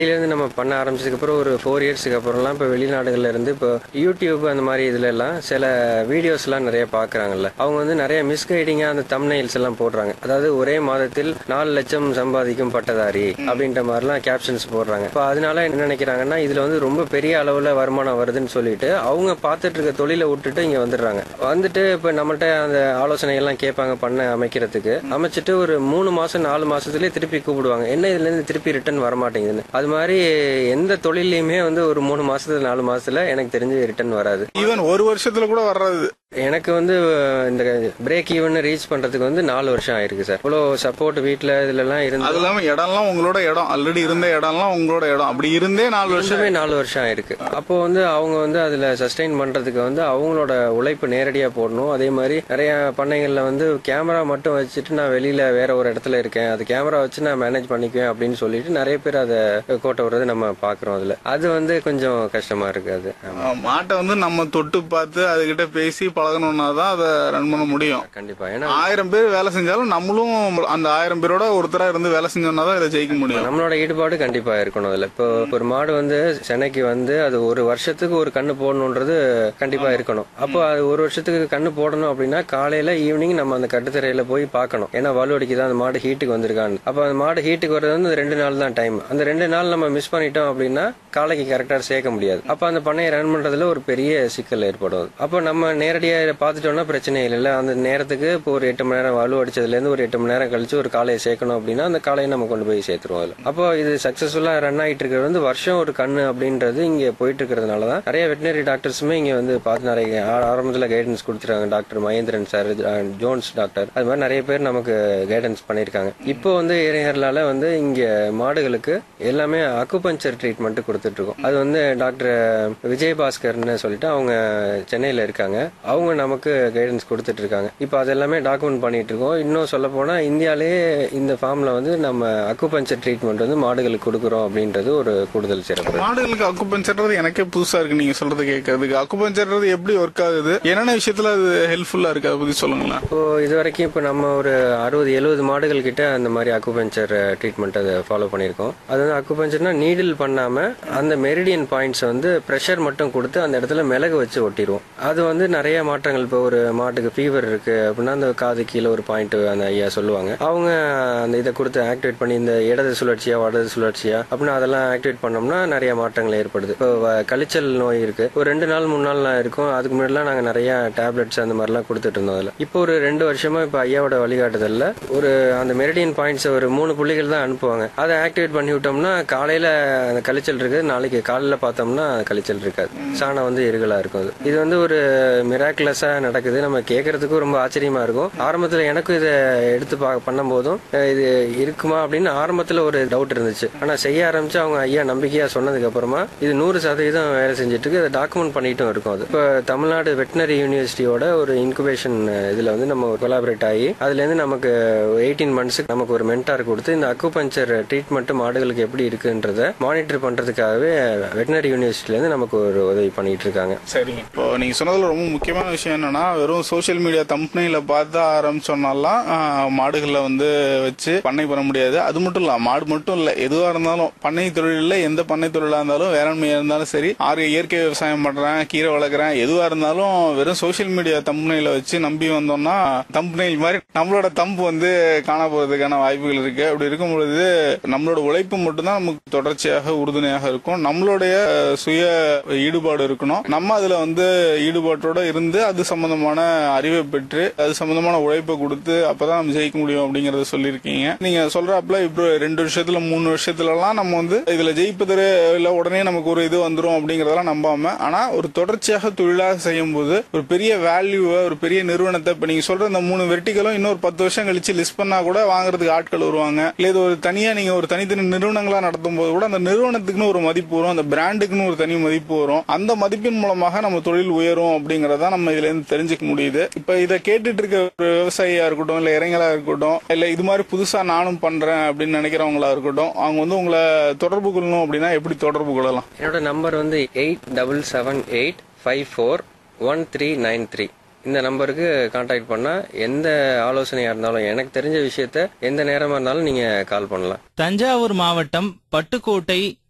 இருந்து நம்ம பண்ண ஆரம்பிச்சதுக்கு அப்புறம் ஒரு ஃபோர் இயர்ஸ்க்கு அப்புறம்லாம் இப்போ வெளிநாடுகள்ல இருந்து இப்போ யூடியூப் அந்த மாதிரி இதுல எல்லாம் சில வீடியோஸ் எல்லாம் நிறைய பாக்குறாங்கல்ல அவங்க வந்து நிறைய மிஸ்கைடிங்கா அந்த தம்னைல்ஸ் எல்லாம் போடுறாங்க அதாவது ஒரே மாதத்தில் நாலு லட்சம் சம்பாதிக்கும் பட்டதாரி அப்படின்ற மாதிரிலாம் கேப்ஷன்ஸ் போடுறாங்க இப்போ அதனால என்ன நினைக்கிறாங்கன்னா இதுல வந்து ரொம்ப பெரிய அளவுல வருமானம் வருதுன்னு சொல்லிட்டு அவங்க பார்த்துட்டு இருக்க தொழிலை விட்டுட்டு இங்க வந்துடுறாங்க வந்துட்டு இப்போ நம்மள்ட்ட அந்த ஆலோசனை எல்லாம் கேட்பாங்க பண்ண அமைக்கிறதுக்கு அமைச்சிட்டு ஒரு மூணு மாசம் நாலு மாசத்துலயே திருப்பி கூப்பிடுவாங்க என்ன இதுல இருந்து திருப்பி ரிட்டர்ன் வர மாட்டேங்குதுன்னு அது மாதிரி எந்த தொழிலையுமே வந்து ஒரு மூணு மாசத்துல நாலு மாசத்துல எனக்கு தெரிஞ்சு ரிட்டர்ன் வராது ஈவன் ஒரு வருஷத்துல கூட வர்றது எனக்கு வந்து இந்த பிரேக் ஈவன் ரீச் பண்றதுக்கு வந்து நாலு வருஷம் ஆயிருக்கு சார் இவ்வளோ சப்போர்ட் வீட்ல இதுல எல்லாம் அது இருந்து இல்லாம இடம்லாம் உங்களோட இடம் ஆல்ரெடி இருந்த இடம்லாம் உங்களோட இடம் அப்படி இருந்தே நாலு வருஷம் வருஷமே நாலு வருஷம் ஆயிருக்கு அப்போ வந்து அவங்க வந்து அதுல சஸ்டெயின் பண்றதுக்கு வந்து அவங்களோட உழைப்பு நேரடியா போடணும் அதே மாதிரி நிறைய பண்ணைகள்ல வந்து கேமரா மட்டும் வச்சுட்டு நான் வெளியில வேற ஒரு இடத்துல இருக்கேன் அது கேமரா வச்சு நான் மேனேஜ் பண்ணிக்குவேன் அப்படின்னு சொல்லிட்டு நிறைய பேர் அதை கோட்டை விடுறது நம்ம பாக்குறோம் அதுல அது வந்து கொஞ்சம் கஷ்டமா இருக்கு அது ஆமா. ஆஹ் மாட்டை வந்து நம்ம தொட்டு பார்த்து அதுகிட்ட பேசி பழகணும்னா தான் அதை ரன் பண்ண முடியும் கண்டிப்பா ஏன்னா ஆயிரம் பேர் வேலை செஞ்சாலும் நம்மளும் அந்த ஆயிரம் பேரோட ஒருத்தரா இருந்து வேலை செஞ்சோம்னா தான் இதை ஜெயிக்க முடியும் நம்மளோட ஈடுபாடு கண்டிப்பா இருக்கணும் அதுல இப்போ ஒரு மாடு வந்து சென்னைக்கு வந்து அது ஒரு வருஷத்துக்கு ஒரு கண்ணு போடணுன்றது கண்டிப்பா இருக்கணும் அப்போ அது ஒரு வருஷத்துக்கு கண்ணு போடணும் அப்படின்னா காலையில ஈவினிங் நம்ம அந்த கட்டுத்தரையில போய் பார்க்கணும் ஏன்னா வலு அடிக்குதா அந்த மாடு ஹீட்டுக்கு வந்திருக்கான்னு அப்போ அந்த மாடு ஹீட்டுக்கு வர்றது வந்து ரெண்டு நாள் தான் டைம் அந்த ரெண்டு நாள் நம்ம மிஸ் பண்ணிட்டோம் அப்படின்னா காலைக்கு கரெக்டா சேர்க்க முடியாது அப்போ அந்த பண்ணையை ரன் பண்றதுல ஒரு பெரிய சிக்கல் ஏற்படும் அப்போ நம்ம நேரடியா இதை பார்த்துட்டோம்னா பிரச்சனை இல்லை அந்த நேரத்துக்கு இப்போ ஒரு எட்டு மணி நேரம் வலு அடிச்சதுல இருந்து ஒரு எட்டு மணி நேரம் கழிச்சு ஒரு காலையை சேர்க்கணும் அப்படின்னா அந்த காலையை நம்ம கொண்டு போய் சேர்த்துருவோம் அதுல அப்போ இது சக்சஸ்ஃபுல்லா ரன் ஆயிட்டு இருக்கிறது வந்து வருஷம் ஒரு கண்ணு அப்படின்றது இங்க போயிட்டு இருக்கிறதுனால தான் நிறைய வெட்டினரி டாக்டர்ஸுமே இங்க வந்து பார்த்து நிறைய ஆ- ஆரம்பத்துல கைடன்ஸ் கொடுத்துருக்காங்க doctor Mahendran sir Jones doctor அது மாதிரி நிறைய பேர் நமக்கு கைடன்ஸ் பண்ணியிருக்காங்க இப்போ வந்து இறையர்களால வந்து இங்க மாடுகளுக்கு எல்லாமே அக்குபஞ்சர் ட்ரீட்மெண்ட் கொடுத்துட்டு இருக்கோம் அது வந்து டாக்டர் விஜயபாஸ்கர்னு சொல்லிட்டு அவங்க சென்னையில இருக்காங்க அவங்க நமக்கு கைடன்ஸ் கொடுத்துட்டு இருக்காங்க இப்போ அது எல்லாமே டாக்குமெண்ட் பண்ணிட்டு இருக்கோம் இன்னும் சொல்ல போனா இந்தியாலேயே இந்த ஃபார்ம்ல வந்து நம்ம அக்குபஞ்சர் ட்ரீட்மெண்ட் வந்து மாடுகளுக்கு கொடுக்குறோம் அப்படின்றது ஒரு கூடுதல் சிறப்பு மாடுகளுக்கு அக்குபஞ்சர்றது எனக்கே புதுசா இருக்கு நீங்க சொல்றது கேட்கறதுக்கு அக்குபஞ்சர்றது எப்படி ஒர்க் ஆகுது என்னென்ன விஷயத்துல அது ஹெல்ப்ஃபுல்லா இருக்கு அதை பத்தி சொல்லுங்களேன் இப்போ இது வரைக்கும் இப்போ நம்ம ஒரு அறுபது எழுபது மாடுகள் கிட்ட அந்த மாதிரி அக்குபஞ்சர் ட்ரீட்மெண்ட் அதை ஃபாலோ பண்ணியிருக்கோம் அது வந்து அக்குபஞ்சர்னா நீடில் பண்ணாம அந்த மெரிடியன் பாயிண்ட்ஸ் வந்து ப்ரெஷர் மட்டும் கொடுத்து அந்த இடத்துல மிளகு வச்சு ஒட்டிடுவோம் அது வந்து நிறைய மாற்றங்கள் இப்போ ஒரு மாட்டுக்கு ஃபீவர் இருக்கு அப்படின்னா அந்த காது கீழே ஒரு பாயிண்ட் அந்த ஐயா சொல்லுவாங்க அவங்க அந்த இதை கொடுத்து ஆக்டிவேட் பண்ணி இந்த இடது சுழற்சியா வடது சுழற்சியா அப்படின்னா அதெல்லாம் ஆக்டிவேட் பண்ணோம்னா நிறைய மாற்றங்கள் ஏற்படுது இப்போ வ- கழிச்சல் நோய் இருக்கு ஒரு ரெண்டு நாள் மூணு நாள் இருக்கும் அதுக்கு முன்னாடிலாம் நாங்க நிறைய டேப்லெட்ஸ் அந்த மாதிரிலாம் கொடுத்துட்டு இருந்தோம் அதுல இப்போ ஒரு ரெண்டு வருஷமா இப்போ ஐயாவோட வழிகாட்டுதல்ல ஒரு அந்த மெரிடியன் பாயிண்ட்ஸ் ஒரு மூணு புள்ளிகள் தான் அனுப்புவாங்க அதை ஆக்டிவேட் பண்ணி விட்டோம்னா காலையில அந்த கழிச்சல் இருக்கு நாளைக்கு காலையில பார்த்தோம்னா கழிச்சல் இருக்காது சாணம் வந்து இருகலா இருக்கும் அது இது வந்து ஒரு மிராக்குலஸா நடக்குது நம்ம கேட்கறதுக்கும் ரொம்ப ஆச்சரியமா இருக்கும் ஆரம்பத்துல எனக்கும் இதை எடுத்து பா பண்ணும்போதும் அஹ் இது இருக்குமா அப்படின்னு ஆரம்பத்துல ஒரு டவுட் இருந்துச்சு ஆனா செய்ய ஆரம்பிச்சு அவங்க ஐயா நம்பிக்கையா சொன்னதுக்கு அப்புறமா இது நூறு சதவீதம் வேலை செஞ்சுட்டு இருக்கு அதை டாக்குமெண்ட் பண்ணிட்டும் இருக்கும் அது இப்போ தமிழ்நாடு வெட்டினரி யூனிவர்சிட்டியோட ஒரு இன்குபேஷன் இதுல வந்து நம்ம கொலாபரேட் ஆகி அதுல இருந்து நமக்கு எயிட்டீன் மந்த்ஸுக்கு நமக்கு ஒரு மென்டார் கொடுத்து இந்த அக்குபஞ்சர் ட்ரீட்மெண்ட் மாடுகளுக்கு எப்படி இருக்குன்றத மானிட்டர் பண்றதுக்காகவே வெட்டினரி யூனிவர்சிட்டில இருந்து நமக்கு ஒரு உதவி பண்ணிட்டு இருக்காங்க சரிங்க இப்போ நீங்க சொன்னதுல ரொம்ப முக்கியமான விஷயம் என்னன்னா வெறும் சோஷியல் மீடியா கம்பெனியில பார்த்து ஆரம்பிச்சோம்னாலாம் ஆஹ், மாடுகளை வந்து வச்சு பண்ணை பண்ண முடியாது அது மட்டும் இல்ல மாடு மட்டும் இல்ல எதுவா இருந்தாலும் பண்ணை தொழில எந்த பண்ணை தொழிலா இருந்தாலும் வேளாண்மையா இருந்தாலும் சரி ஆறு இயற்கை விவசாயம் பண்றேன் கீரை வளர்க்குறேன் எதுவா இருந்தாலும் வெறும் சோஷியல் மீடியா தம்பனையில வச்சு நம்பி வந்தோம்னா தம்பனையில் மாதிரி நம்மளோட தம்பு வந்து காண போறதுக்கான வாய்ப்புகள் இருக்கு அப்படி இருக்கும் பொழுது நம்மளோட உழைப்பு மட்டும்தான் நமக்கு தொடர்ச்சியாக உறுதுணையாக இருக்கும் நம்மளுடைய அஹ், சுய ஈடுபாடு இருக்கணும் நம்ம அதுல வந்து ஈடுபாட்டோட இருந்து அது சம்பந்தமான அறிவை பெற்று அது சம்பந்தமான உழைப்பை கொடுத்து அப்பதான் நம்ம ஜெயிக்க முடியும் அப்படிங்கறத சொல்லியிருக்கீங்க நீங்க சொல்றாப்புல இப்போ ரெண்டு வருஷத்துல மூணு வருஷத்துல எல்லாம் நம்ம வந்து இதுல ஜெயிப்பது இல்ல உடனே நமக்கு ஒரு இது வந்துரும் அப்படிங்கறதெல்லாம் நம்பாம ஆனா ஒரு தொடர்ச்சியாக தொழிலாக செய்யும் போது ஒரு பெரிய வேல்யூவை ஒரு பெரிய நிறுவனத்தை இப்ப நீங்க சொல்ற இந்த மூணு வெர்டிகளும் இன்னொரு பத்து வருஷம் கழிச்சு லிஸ்ட் பண்ணா கூட வாங்குறதுக்கு ஆட்கள் வருவாங்க இல்ல இது ஒரு தனியா நீங்க ஒரு தனித்தனி நிறுவனங்களா நடத்தும் போது கூட அந்த நிறுவனத்துக்குன்னு ஒரு மதிப்பு வரும் அந்த பிராண்டுக்குன்னு ஒரு தனி மதிப்பு வரும் அந்த மதிப்பின் மூலமாக நம்ம தொழில் உயரும் அப்படிங்கறத நம்ம இதுல இருந்து தெரிஞ்சுக்க முடியுது இப்ப இதை கேட்டுட்டு இருக்க ஒரு விவசாயியா இருக்கட்டும் இல்ல இளைஞரா இருக்கட்டும் இல்ல இது மாதிரி புதுசா நானும் பண்றேன் அப்படின்னு நினைக்கிறவங்களா இருக்கட்டும் அவங்க வந்து உங்களை தொடர்பு கொள்ளணும் அப்படின்னா எப்படி தொடர்பு கொள்ளலாம் என்னோட நம்பர் வந்து eight double seven eight five four one three nine three இந்த நம்பருக்கு காண்டாக்ட் பண்ணா எந்த ஆலோசனையா இருந்தாலும் எனக்கு தெரிஞ்ச விஷயத்த எந்த நேரமா இருந்தாலும் நீங்க கால் பண்ணலாம் தஞ்சாவூர் மாவட்டம் பட்டுக்கோட்டை